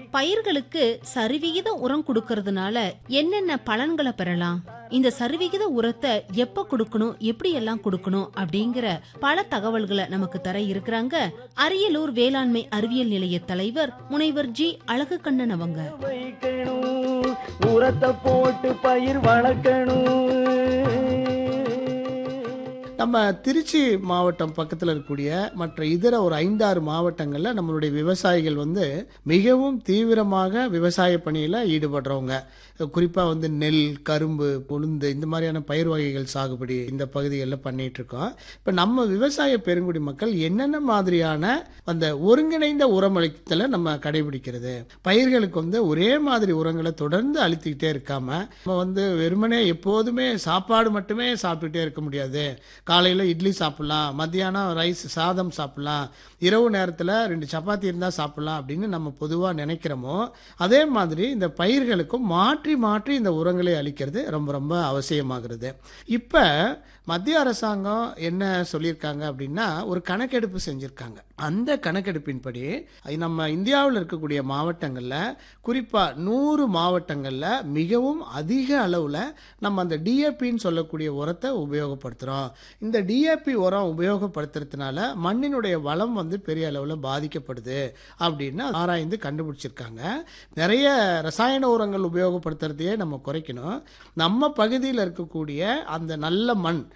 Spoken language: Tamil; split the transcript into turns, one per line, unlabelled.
பயிர்களுக்கு சரிவிகித உரம் கொடுக்கறதுனால என்னென்ன பலன்களை பெறலாம் இந்த சரிவிகித உரத்தை எப்ப கொடுக்கணும் எப்படி எல்லாம் கொடுக்கணும் அப்படிங்கிற பல தகவல்களை நமக்கு தர இருக்கிறாங்க அரியலூர் வேளாண்மை அறிவியல் நிலைய தலைவர் முனைவர் ஜி அழகு கண்ணன் அவங்க
வைக்கணும் உரத்தை போட்டு பயிர் வளர்க்கணும்
நம்ம திருச்சி மாவட்டம் பக்கத்தில் இருக்கக்கூடிய மற்ற இதர ஒரு ஐந்தாறு மாவட்டங்களில் நம்மளுடைய விவசாயிகள் வந்து மிகவும் தீவிரமாக விவசாய பணியில் ஈடுபடுறவங்க குறிப்பாக வந்து நெல் கரும்பு உளுந்து இந்த மாதிரியான பயிர் வகைகள் சாகுபடி இந்த பகுதிகளில் பண்ணிட்டு இருக்கோம் இப்போ நம்ம விவசாய பெருங்குடி மக்கள் என்னென்ன மாதிரியான அந்த ஒருங்கிணைந்த உரமளித்தலை நம்ம கடைபிடிக்கிறது பயிர்களுக்கு வந்து ஒரே மாதிரி உரங்களை தொடர்ந்து அளித்துக்கிட்டே இருக்காம நம்ம வந்து வெறுமனே எப்போதுமே சாப்பாடு மட்டுமே சாப்பிட்டுட்டே இருக்க முடியாது காலையில் இட்லி சாப்பிட்லாம் மத்தியானம் ரைஸ் சாதம் சாப்பிட்லாம் இரவு நேரத்தில் ரெண்டு சப்பாத்தி இருந்தால் சாப்பிட்லாம் அப்படின்னு நம்ம பொதுவாக நினைக்கிறோமோ அதே மாதிரி இந்த பயிர்களுக்கும் மாற்றி மாற்றி இந்த உரங்களை அளிக்கிறது ரொம்ப ரொம்ப அவசியமாகிறது இப்போ மத்திய அரசாங்கம் என்ன சொல்லியிருக்காங்க அப்படின்னா ஒரு கணக்கெடுப்பு செஞ்சுருக்காங்க அந்த கணக்கெடுப்பின்படி நம்ம இந்தியாவில் இருக்கக்கூடிய மாவட்டங்களில் குறிப்பாக நூறு மாவட்டங்களில் மிகவும் அதிக அளவில் நம்ம அந்த டிஏபின்னு சொல்லக்கூடிய உரத்தை உபயோகப்படுத்துகிறோம் இந்த டிஏபி உரம் உபயோகப்படுத்துறதுனால மண்ணினுடைய வளம் வந்து பெரிய அளவில் பாதிக்கப்படுது அப்படின்னு ஆராய்ந்து கண்டுபிடிச்சிருக்காங்க நிறைய ரசாயன உரங்கள் உபயோகப்படுத்துறதையே நம்ம குறைக்கணும் நம்ம பகுதியில் இருக்கக்கூடிய அந்த நல்ல மண்